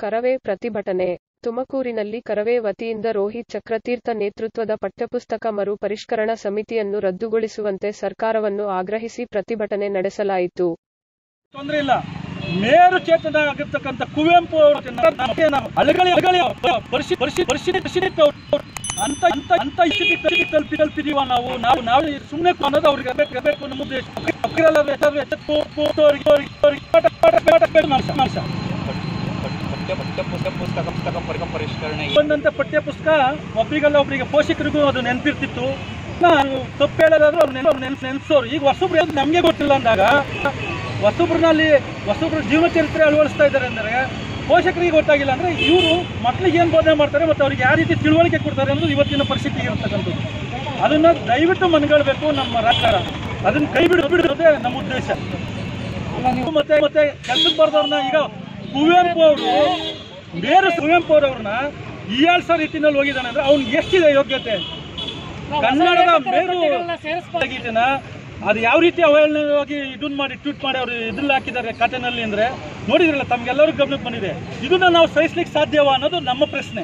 ಕರವೇ ಪ್ರತಿಭಟನೆ ತುಮಕೂರಿನಲ್ಲಿ ಕರವೇ ವತಿಯಿಂದ ರೋಹಿತ್ ಚಕ್ರತೀರ್ಥ ನೇತೃತ್ವದ ಪಠ್ಯಪುಸ್ತಕ ಮರು ಪರಿಷ್ಕರಣಾ ಸಮಿತಿಯನ್ನು ರದ್ದುಗೊಳಿಸುವಂತೆ ಸರ್ಕಾರವನ್ನು ಆಗ್ರಹಿಸಿ ಪ್ರತಿಭಟನೆ ನಡೆಸಲಾಯಿತು ತೊಂದರೆ ಇಲ್ಲ ಮೇರು ಚೇತನ ಆಗಿರ್ತಕ್ಕಂಥ ಕುವೆಂಪು ಅವರು ನಮಗೆ ನಾವು ಅಲೆಗಳಿ ಅಲೆಗಳಿ ಪರಿಸ್ಥಿತಿ ಪರಿಸ್ಥಿತಿ ಪರಿಸ್ಥಿತಿ ಪರಿಸ್ಥಿತಿ ಅವ್ರು ಅಂತ ಅಂತ ಅಂತ ಸ್ಥಿತಿ ತಲುಪಿ ತಲುಪಿ ತಲುಪಿದೀವ ನಾವು ನಾವು ನಾವು ಸುಮ್ಮನೆ ಅನ್ನೋದು ಅವ್ರಿಗೆ ಬೇಕು ಬೇಕು ನಮ್ಮ ಉದ್ದೇಶ ಅವ್ರಿಗೆಲ್ಲ ಬೇಕು, ಬೇಕು, ಬೇಕು, ಅವ್ರಿಗೆ- ಅವ್ರಿಗೆ- ಅವ್ರಿಗೆ ಪಾಠ ಪಾಠ ಪಾಠ ಬೇಕು ಮಾಂಸ ಮಾಂಸ ಪಠ್ಯ ಪಠ್ಯ ಪುಸ್ತಕ ಪುಸ್ತಕ ಪುಸ್ತಕ ಪರಿಕ ಪರಿಷ್ಕರಣೆ ಬಂದಂತ ಪಠ್ಯ ಪುಸ್ತಕ ಒಬ್ಬರಿಗೆಲ್ಲ ಒಬ್ಬರಿಗೆ ಪೋಷಕರಿಗೂ ಅದು ನೆನಪಿರ್ತಿತ್ತು ನಾನು ತಪ್ಪು ಹೇಳೋದಾದ್ರೆ ಅವ್ರು ನೆನ ನೆನ್ಸ್ ನೆನ್ಸೋರು ಈಗ ಹೊಸಬ್ರು ಯಾವ್ದು ನಮಗೆ ಗೊತ್ತಿಲ್ಲ ಅಂದಾಗ ಹೊಸಬ್ರನಲ್ಲಿ ಹೊಸಬ್ರ ಜೀವನ ಚರಿತ್ರೆ ಅಳವಡಿಸ್ತಾ ಇದ್ದಾರೆ ಅಂದರೆ ಪೋಷಕರಿಗೆ ಗೊತ್ತಾಗಿಲ್ಲ ಅಂದರೆ ಇವರು ಮಕ್ಳಿಗೆ ಏನು ಬೋಧನೆ ಮಾಡ್ತಾರೆ ಮತ್ತು ಅವ್ರಿಗೆ ಯಾವ ರೀತಿ ತಿಳುವಳಿಕೆ ಕೊಡ್ತಾರೆ ಅನ್ನೋದು ಇವತ್ತಿನ ಪರಿಸ್ಥಿತಿ ಇರತಕ್ಕಂಥದ್ದು ಅದನ್ನು ದಯವಿಟ್ಟು ಮನಗಳ್ಬೇಕು ನಮ್ಮ ರಾಜ್ಯ ಅದನ್ನು ಕೈ ಬಿಡು ಬಿಡೋದೇ ನಮ್ಮ ಉದ್ದೇಶ ನೀವು ಮತ್ತೆ ಮತ್ತೆ ಕೆಲ್ಸಕ್ಕೆ ಬರ್ದವ್ರನ್ನ ಈಗ ಕುವೆಂಪು ಅವರು ಬೇರೆ ಕುವೆಂಪು ಅವ್ರವ್ರನ್ನ ಹೀಯಾಳ್ಸೋ ರೀತಿನಲ್ಲಿ ಹೋಗಿದ್ದಾನೆ ಅಂದ್ರೆ ಅವ್ನಿಗೆ ಎಷ್ಟಿದೆ ಯೋಗ್ಯತೆ ಕನ್ನಡದ ಮೇರು ಗೀತೆನ ಅದು ಯಾವ ರೀತಿ ಅವಹೇಳನವಾಗಿ ಇದನ್ನ ಮಾಡಿ ಟ್ವೀಟ್ ಮಾಡಿ ಅವರು ಇದ್ರಲ್ಲಿ ಹಾಕಿದ್ದಾರೆ ಖಾತೆನಲ್ಲಿ ಅಂದ್ರೆ ನೋಡಿದ್ರಲ್ಲ ತಮ್ಗೆಲ್ಲರಿಗೂ ಗಮನಕ್ಕೆ ಬಂದಿದೆ ಇದನ್ನ ನಾವು ಸಹಿಸ್ಲಿಕ್ಕೆ ಸಾಧ್ಯವಾ ಅನ್ನೋದು ನಮ್ಮ ಪ್ರಶ್ನೆ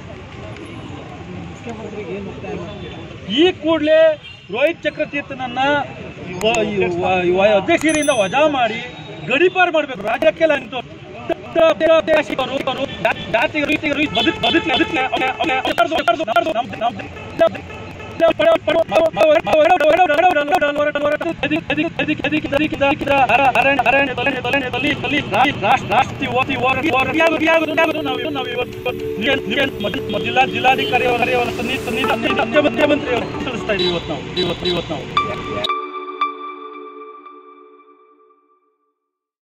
ಈ ಕೂಡಲೇ ರೋಹಿತ್ ಚಕ್ರತೀರ್ಥನನ್ನ ವ- ಈ ವ- ಈ ವ- ಅಧ್ಯಕ್ಷರಿಂದ ವಜಾ ಮಾಡಿ ಗಡಿಪಾರು ಮಾಡಬೇಕು ರಾಜ್ಯಕ್ಕೆಲ್ಲ ನಿಂತು ಅವರು ಅವರು ಜಾತಿ ರೀತಿಗಳು ಬದುಕ್ ಬದುಕ್ ಬದುಕ್ ಜಿಲ್ಲಾ ಜಿಲ್ಲಾಧಿಕಾರಿ ಅವರ ಮುಖ್ಯಮಂತ್ರಿ ಅವರು ತಿಳಿಸ್ತಾ ಇದೀವಿ ಇವತ್ತು ನಾವು ಇವತ್ತು ಇವತ್ತು ನಾವು